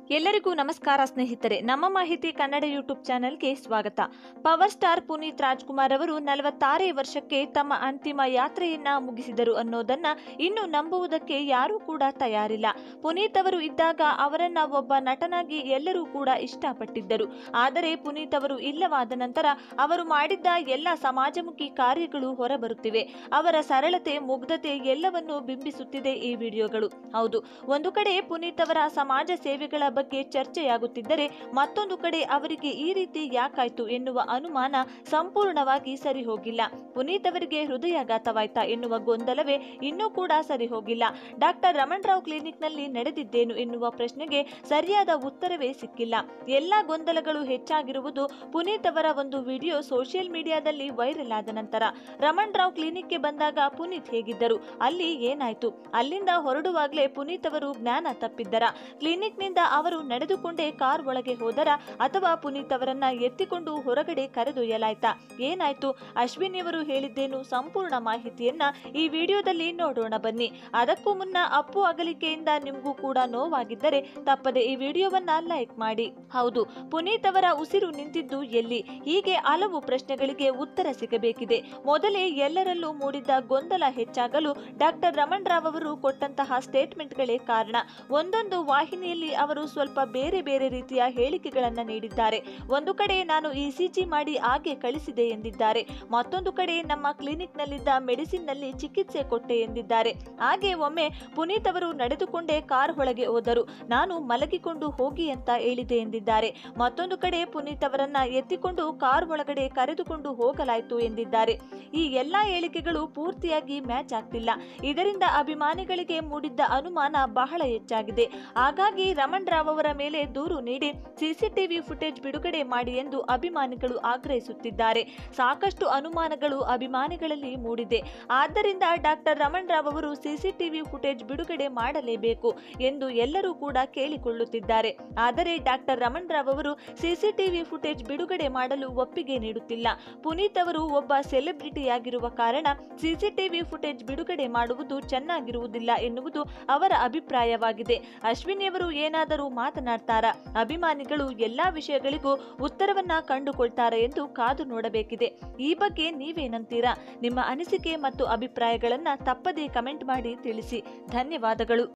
ಎಲ್ಲರಿಗೂ ನಮಸ್ಕಾರ ಸ್ನೇಹಿತರೆ ನಮ್ಮ ಮಾಹಿತಿ ಕನ್ನಡ ಯೂಟ್ಯೂಬ್ ಚಾನೆಲ್ಗೆ ಸ್ವಾಗತ ಪವರ್ ಸ್ಟಾರ್ ಪುನೀತ್ ರಾಜ್ಕುಮಾರ್ ಅವರು ನಲವತ್ತಾರೇ ವರ್ಷಕ್ಕೆ ತಮ್ಮ ಅಂತಿಮ ಯಾತ್ರೆಯನ್ನ ಮುಗಿಸಿದರು ಅನ್ನೋದನ್ನ ಇನ್ನು ನಂಬುವುದಕ್ಕೆ ಯಾರೂ ಕೂಡ ತಯಾರಿಲ್ಲ ಪುನೀತ್ ಅವರು ಇದ್ದಾಗ ಅವರನ್ನ ಒಬ್ಬ ನಟನಾಗಿ ಎಲ್ಲರೂ ಕೂಡ ಇಷ್ಟಪಟ್ಟಿದ್ದರು ಆದರೆ ಪುನೀತ್ ಅವರು ಇಲ್ಲವಾದ ನಂತರ ಅವರು ಮಾಡಿದ್ದ ಎಲ್ಲ ಸಮಾಜಮುಖಿ ಕಾರ್ಯಗಳು ಹೊರಬರುತ್ತಿವೆ ಅವರ ಸರಳತೆ ಮುಗ್ಧತೆ ಎಲ್ಲವನ್ನೂ ಬಿಂಬಿಸುತ್ತಿದೆ ಈ ವಿಡಿಯೋಗಳು ಹೌದು ಒಂದು ಕಡೆ ಪುನೀತ್ ಅವರ ಸಮಾಜ ಸೇವೆಗಳ ಬಗ್ಗೆ ಚರ್ಚೆಯಾಗುತ್ತಿದ್ದರೆ ಮತ್ತೊಂದು ಕಡೆ ಅವರಿಗೆ ಈ ರೀತಿ ಯಾಕಾಯ್ತು ಎನ್ನುವ ಅನುಮಾನ ಸಂಪೂರ್ಣವಾಗಿ ಸರಿ ಹೋಗಿಲ್ಲ ಪುನೀತ್ ಅವರಿಗೆ ಹೃದಯಾಘಾತವಾಯ್ತಾ ಎನ್ನುವ ಗೊಂದಲವೇ ಇನ್ನೂ ಕೂಡ ಸರಿ ಹೋಗಿಲ್ಲ ಡಾಕ್ಟರ್ ರಮಣ್ ರಾವ್ ಕ್ಲಿನಿಕ್ನಲ್ಲಿ ನಡೆದಿದ್ದೇನು ಎನ್ನುವ ಪ್ರಶ್ನೆಗೆ ಸರಿಯಾದ ಉತ್ತರವೇ ಸಿಕ್ಕಿಲ್ಲ ಎಲ್ಲಾ ಗೊಂದಲಗಳು ಹೆಚ್ಚಾಗಿರುವುದು ಪುನೀತ್ ಅವರ ಒಂದು ವಿಡಿಯೋ ಸೋಷಿಯಲ್ ಮೀಡಿಯಾದಲ್ಲಿ ವೈರಲ್ ಆದ ನಂತರ ರಮಣ್ ರಾವ್ ಕ್ಲಿನಿಕ್ಗೆ ಬಂದಾಗ ಪುನೀತ್ ಹೇಗಿದ್ದರು ಅಲ್ಲಿ ಏನಾಯ್ತು ಅಲ್ಲಿಂದ ಹೊರಡುವಾಗಲೇ ಪುನೀತ್ ಅವರು ಜ್ಞಾನ ತಪ್ಪಿದ್ದರ ಕ್ಲಿನಿಕ್ನಿಂದ ಅವರು ನಡೆದುಕೊಂಡೇ ಕಾರ್ ಒಳಗೆ ಹೋದರ ಅಥವಾ ಪುನೀತ್ ಅವರನ್ನ ಎತ್ತಿಕೊಂಡು ಹೊರಗಡೆ ಕರೆದೊಯ್ಯಲಾಯ್ತಾ ಏನಾಯ್ತು ಅಶ್ವಿನಿಯವರು ಹೇಳಿದ್ದೇನು ಸಂಪೂರ್ಣ ಮಾಹಿತಿಯನ್ನ ಈ ವಿಡಿಯೋದಲ್ಲಿ ನೋಡೋಣ ಬನ್ನಿ ಅದಕ್ಕೂ ಮುನ್ನ ಅಪ್ಪು ಅಗಲಿಕೆಯಿಂದ ನಿಮಗೂ ಕೂಡ ನೋವಾಗಿದ್ದರೆ ತಪ್ಪದೆ ಈ ವಿಡಿಯೋವನ್ನ ಲೈಕ್ ಮಾಡಿ ಹೌದು ಪುನೀತ್ ಅವರ ಉಸಿರು ನಿಂತಿದ್ದು ಎಲ್ಲಿ ಹೀಗೆ ಹಲವು ಪ್ರಶ್ನೆಗಳಿಗೆ ಉತ್ತರ ಸಿಗಬೇಕಿದೆ ಮೊದಲೇ ಎಲ್ಲರಲ್ಲೂ ಮೂಡಿದ್ದ ಗೊಂದಲ ಹೆಚ್ಚಾಗಲು ಡಾಕ್ಟರ್ ರಮಣ್ ರಾವ್ ಅವರು ಕೊಟ್ಟಂತಹ ಸ್ಟೇಟ್ಮೆಂಟ್ಗಳೇ ಕಾರಣ ಒಂದೊಂದು ವಾಹಿನಿಯಲ್ಲಿ ಅವರು ಸ್ವಲ್ಪ ಬೇರೆ ಬೇರೆ ರೀತಿಯ ಹೇಳಿಕೆಗಳನ್ನ ನೀಡಿದ್ದಾರೆ ಒಂದು ಕಡೆ ನಾನು ಇಸಿಜಿ ಮಾಡಿ ಹಾಗೆ ಕಳಿಸಿದೆ ಎಂದಿದ್ದಾರೆ ಮತ್ತೊಂದು ಕಡೆ ನಮ್ಮ ಕ್ಲಿನಿಕ್ನಲ್ಲಿದ್ದ ಮೆಡಿಸಿನ್ನಲ್ಲಿ ಚಿಕಿತ್ಸೆ ಕೊಟ್ಟೆ ಎಂದಿದ್ದಾರೆ ಹಾಗೆ ಒಮ್ಮೆ ಪುನೀತ್ ಅವರು ನಡೆದುಕೊಂಡೇ ಕಾರ್ ಒಳಗೆ ಹೋದರು ನಾನು ಮಲಗಿಕೊಂಡು ಹೋಗಿ ಅಂತ ಹೇಳಿದೆ ಎಂದಿದ್ದಾರೆ ಮತ್ತೊಂದು ಕಡೆ ಪುನೀತ್ ಅವರನ್ನ ಎತ್ತಿಕೊಂಡು ಕಾರ್ ಒಳಗಡೆ ಕರೆದುಕೊಂಡು ಹೋಗಲಾಯಿತು ಎಂದಿದ್ದಾರೆ ಈ ಎಲ್ಲಾ ಹೇಳಿಕೆಗಳು ಪೂರ್ತಿಯಾಗಿ ಮ್ಯಾಚ್ ಆಗ್ತಿಲ್ಲ ಇದರಿಂದ ಅಭಿಮಾನಿಗಳಿಗೆ ಮೂಡಿದ್ದ ಅನುಮಾನ ಬಹಳ ಹೆಚ್ಚಾಗಿದೆ ಹಾಗಾಗಿ ರಮಣ್ ರಾವ್ ಅವರ ಮೇಲೆ ದೂರು ನೀಡಿ ಸಿಸಿಟಿವಿ ಫುಟೇಜ್ ಬಿಡುಗಡೆ ಮಾಡಿ ಎಂದು ಅಭಿಮಾನಿಗಳು ಆಗ್ರಹಿಸುತ್ತಿದ್ದಾರೆ ಸಾಕಷ್ಟು ಅನುಮಾನಗಳು ಅಭಿಮಾನಿಗಳಲ್ಲಿ ಮೂಡಿದೆ ಆದ್ದರಿಂದ ಡಾಕ್ಟರ್ ರಮಣ್ ರಾವ್ ಅವರು ಸಿಸಿಟಿವಿ ಫುಟೇಜ್ ಬಿಡುಗಡೆ ಮಾಡಲೇಬೇಕು ಎಂದು ಎಲ್ಲರೂ ಕೂಡ ಕೇಳಿಕೊಳ್ಳುತ್ತಿದ್ದಾರೆ ಆದರೆ ಡಾಕ್ಟರ್ ರಮಣ್ ರಾವ್ ಅವರು ಸಿಸಿಟಿವಿ ಫುಟೇಜ್ ಬಿಡುಗಡೆ ಮಾಡಲು ಒಪ್ಪಿಗೆ ನೀಡುತ್ತಿಲ್ಲ ಪುನೀತ್ ಅವರು ಒಬ್ಬ ಸೆಲೆಬ್ರಿಟಿಯಾಗಿರುವ ಕಾರಣ ಸಿಸಿಟಿವಿ ಫುಟೇಜ್ ಬಿಡುಗಡೆ ಮಾಡುವುದು ಚೆನ್ನಾಗಿರುವುದಿಲ್ಲ ಎನ್ನುವುದು ಅವರ ಅಭಿಪ್ರಾಯವಾಗಿದೆ ಅಶ್ವಿನಿಯವರು ಏನಾದರೂ ಮಾತನಾಡ್ತಾರಾ ಅಭಿಮಾನಿಗಳು ಎಲ್ಲಾ ವಿಷಯಗಳಿಗೂ ಉತ್ತರವನ್ನ ಕಂಡುಕೊಳ್ತಾರೆ ಎಂದು ಕಾದು ನೋಡಬೇಕಿದೆ ಈ ಬಗ್ಗೆ ನೀವೇನಂತೀರಾ ನಿಮ್ಮ ಅನಿಸಿಕೆ ಮತ್ತು ಅಭಿಪ್ರಾಯಗಳನ್ನ ತಪ್ಪದೇ ಕಮೆಂಟ್ ಮಾಡಿ ತಿಳಿಸಿ ಧನ್ಯವಾದಗಳು